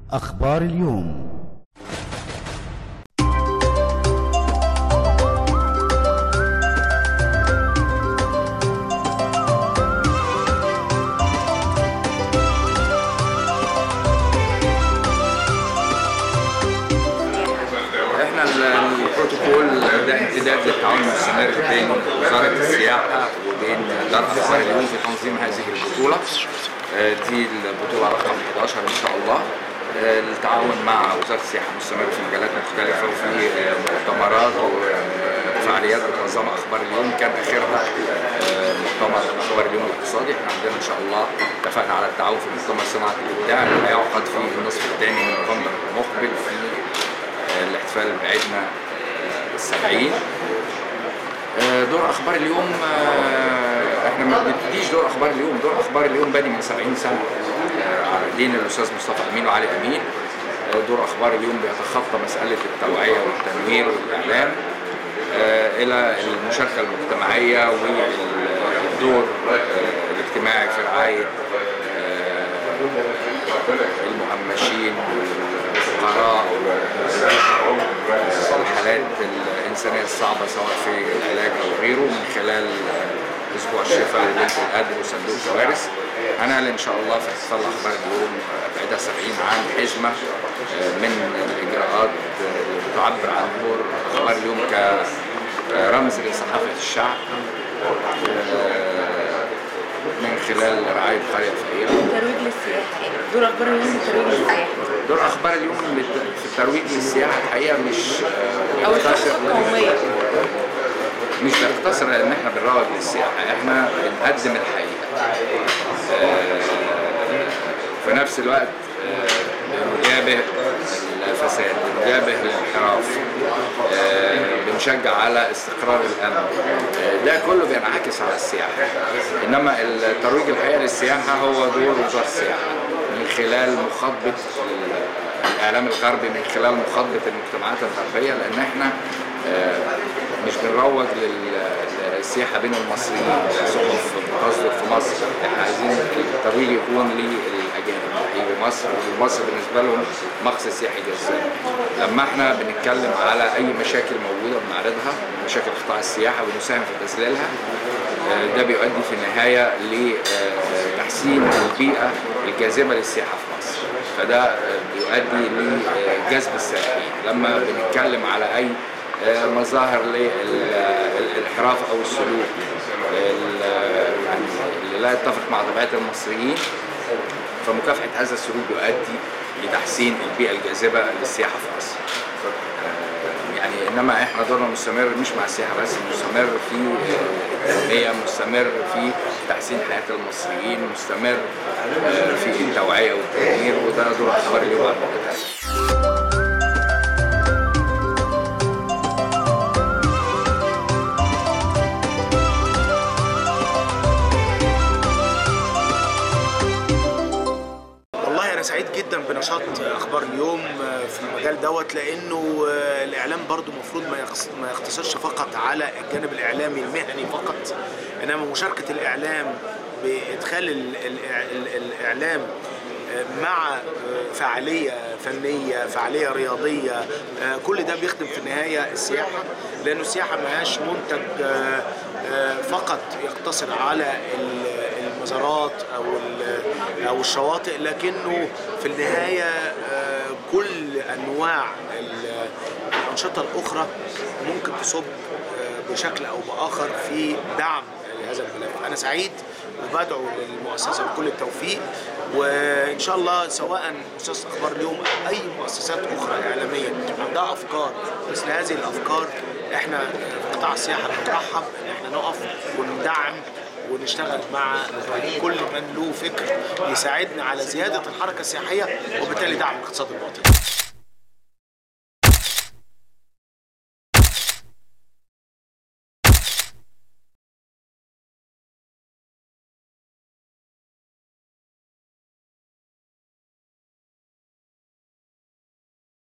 أخبار اليوم احنا ال- البروتوكول ده امتداد للتعاون المستمر بين وزاره السياحه وبين دار اخبار اليوم في تنظيم هذه البطوله آه، دي البطوله رقم 11 ان شاء الله آه، التعاون مع وزاره السياحه مستمر في مجالات مختلفه وفي آه، مؤتمرات وفعاليات بتنظمها اخبار اليوم كان اخرها آه، مؤتمر اخبار اليوم الاقتصادي احنا عندنا ان شاء الله اتفقنا على التعاون في مؤتمر صناعه الابداع اللي هيعقد في النصف الثاني من نوفمبر المقبل في الاحتفال بعيدنا السبعين آه، دور اخبار اليوم آه، احنا ما بنبتديش دور اخبار اليوم دور اخبار اليوم بادي من 70 سنه آه، على دين الاستاذ مصطفى امين وعلي امين آه، دور اخبار اليوم بيتخطى مساله التوعيه والتنوير والاعلام آه، الى المشاركه المجتمعيه والدور آه، الاجتماعي في رعايه آه، المهمشين والفقراء الحالات الإنسانية الصعبة سواء في العلاج أو غيره من خلال أسبوع الشفاء وليلة القدر وصندوق كوارث هنعلن إن شاء الله في احتفال أخبار اليوم بعدها 70 عام حزمة من الإجراءات اللي بتعبر عن دور أخبار اليوم كرمز لصحافة الشعب من خلال رعاية قرية فقيرة ترويج للسياحة دور أخبار اليوم ترويج للسياحة دور اخبار اليوم في الترويج للسياحه الحقيقه مش أو بيقتصر- الشركة القومية مش بيقتصر على ان احنا بنروج للسياحه احنا بنقدم الحقيقه آه، في نفس الوقت آه، بنجابه الفساد بنجابه الانحراف آه، بنشجع على استقرار الامن آه، ده كله بينعكس على السياحه انما الترويج الحقيقه للسياحه هو دور وزاره السياحه من خلال مخاطبه الاعلام الغربي من خلال مخاطبه المجتمعات الغربيه لان احنا آه، مش بنروج لل- للسياحه بين المصريين صحف بتصدر في مصر احنا عايزين الترويج يكون للاجانب هيجي مصر ومصر بالنسبه لهم مقصد سياحي جذاب لما احنا بنتكلم على اي مشاكل موجوده بنعرضها مشاكل قطاع السياحه وبنساهم في تذليلها آه، ده بيؤدي في النهايه لتحسين البيئه الجاذبه للسياحه في مصر فده آه، بيؤدي لجذب السائحين لما بنتكلم على اي آه، مظاهر للانحراف او السلوك ال- يعني اللي لا يتفق مع طبيعه المصريين فمكافحه هذا السلوك بيؤدي لتحسين البيئه الجاذبه للسياحه في مصر. آه، يعني انما احنا دورنا مستمر مش مع السياحه بس مستمر في آه، التنميه مستمر في تحسين حياه المصريين مستمر آه، في التوعيه والتنوير وده دور اخبار اليوم على الموضوع والله انا سعيد جدا بنشاط اخبار اليوم في المجال دوت لانه الاعلام برضو المفروض ما يقص- ما يقتصرش فقط على الجانب الاعلامي المهني فقط انما مشاركه الاعلام بادخال ال- ال- ال- الاعلام مع فعاليه فنيه فعاليه رياضيه كل ده بيخدم في النهايه السياحه لانه السياحه ما هياش منتج فقط يقتصر على ال- المزارات او ال- او الشواطئ لكنه في النهايه آه، كل انواع ال- الانشطه الاخرى ممكن تصب آه، بشكل او باخر في دعم لهذا الملف انا سعيد وبدعو للمؤسسه بكل التوفيق وان شاء الله سواء مؤسسه اخبار اليوم او اي مؤسسات اخرى اعلاميه عندها افكار مثل هذه الافكار احنا في قطاع السياحه بنرحب ان احنا نقف وندعم ونشتغل مع كل من له فكر يساعدنا على زياده الحركه السياحيه وبالتالي دعم الاقتصاد الوطني